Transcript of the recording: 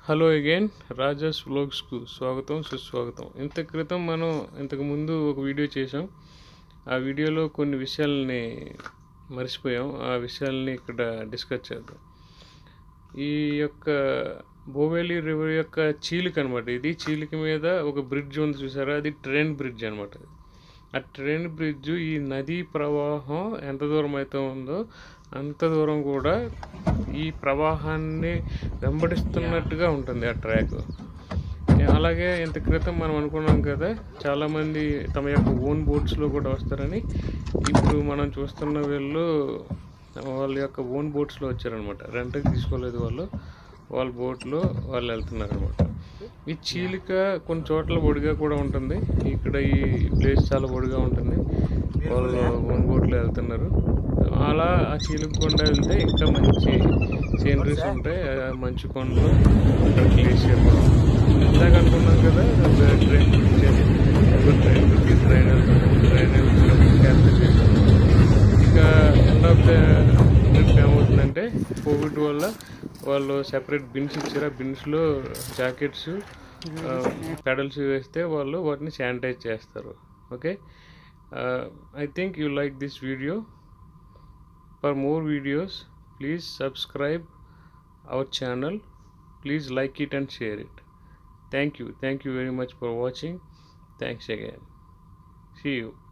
Hello again రాజాస్ వ్లాగ్స్కు స్వాగతం సుస్వాగతం ఇంత క్రితం మనం ఇంతకు ముందు ఒక వీడియో చేసాం ఆ వీడియోలో కొన్ని విషయాల్ని మర్చిపోయాం ఆ విషయాల్ని ఇక్కడ డిస్కస్ చేద్దాం ఈ యొక్క బోవేలి రివర్ యొక్క చీలిక అనమాట ఇది చీలిక మీద ఒక బ్రిడ్జ్ ఉంది చూసారా అది ట్రైన్ బ్రిడ్జ్ అనమాట ఆ ట్రైన్ బ్రిడ్జ్ ఈ నదీ ప్రవాహం ఎంత దూరం అయితే ఉందో అంత దూరం కూడా ఈ ప్రవాహాన్ని వెంబడిస్తున్నట్టుగా ఉంటుంది ఆ ట్రాక్ అలాగే ఇంత క్రితం మనం అనుకున్నాం కదా చాలామంది తమ యొక్క ఓన్ బోట్స్లో కూడా వస్తారని ఇప్పుడు మనం చూస్తున్న వీళ్ళు వాళ్ళ యొక్క ఓన్ బోట్స్లో వచ్చారనమాట రెంట్కి తీసుకోలేదు వాళ్ళు వాళ్ళ బోట్లో వాళ్ళు వెళ్తున్నారు అనమాట ఈ చీలిక కొన్ని చోట్ల ఒడిగా కూడా ఉంటుంది ఇక్కడ ఈ ప్లేస్ చాలా ఒడిగా ఉంటుంది వాళ్ళు ఓన్ బోట్లో వెళ్తున్నారు అలా ఆ చీలిక కొండ వెళ్తే ఇంకా మంచి సీనరీస్ ఉంటాయి ఆ మంచు కొండలు అక్కడ గ్లేషియర్ కూడా ఉంటుంది. ఇందాక అనుకున్నాం కదా ట్రైన్ ట్రైన్ ట్రైన్ ట్రైన్ వెళ్తున్నప్పుడు క్యాన్సిల్ చేసాం ఇక ఎండ్ ఆఫ్ ద ట్రిప్ ఏమవుతుందంటే కోవిడ్ వల్ల వాళ్ళు సెపరేట్ బిన్స్ ఇచ్చారు ఆ బిన్స్లో జాకెట్స్ పెడల్స్ వేస్తే వాళ్ళు వాటిని శానిటైజ్ చేస్తారు okay I think you like this video for more videos please subscribe our channel please like it and share it thank you thank you very much for watching thanks again see you